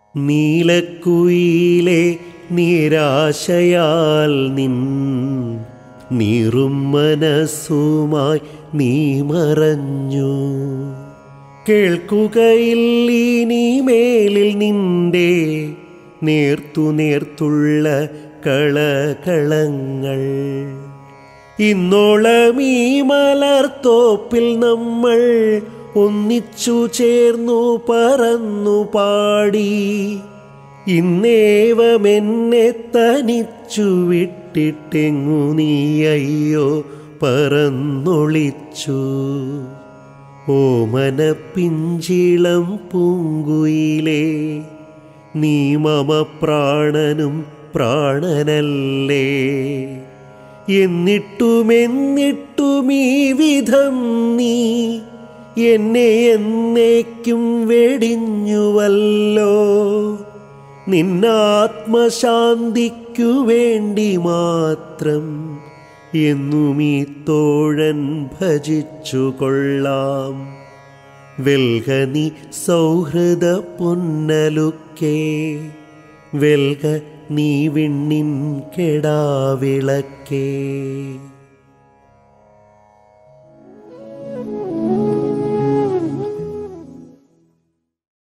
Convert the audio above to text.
നീലക്കുയിലെ നിരാശയാൽ നിൻ നീറും മനസ്സുമായി നീ മറഞ്ഞു കേൾക്കുകയില്ലീനി മേലിൽ നിന്റെ നേർത്തു നേർത്തുള്ള കളകളങ്ങൾ ഇന്നോളം ഈ മലർത്തോപ്പിൽ നമ്മൾ ഒന്നിച്ചു ചേർന്നു പറന്നു പാടി ഇന്നേവമെന്നെ തനിച്ചു വിട്ടിട്ടെങ്ങു നീ അയ്യോ പറന്നൊളിച്ചു ഓമന പിഞ്ചിളം പൂങ്കുയിലേ നീ മമ പ്രാണനും പ്രാണനല്ലേ എന്നിട്ടുമെന്നിട്ടും ഈ വിധം നീ എന്നെ എന്നേക്കും വെടിഞ്ഞുവല്ലോ നിന്നാത്മശാന്തിക്കു വേണ്ടി മാത്രം എന്നും ഈ തോഴൻ ഭജിച്ചു കൊള്ളാം വെൽക നീ സൗഹൃദ പൊന്നലുക്കേ വെൽക നീ വിണ്ണിൻ കെടാവിളക്കേ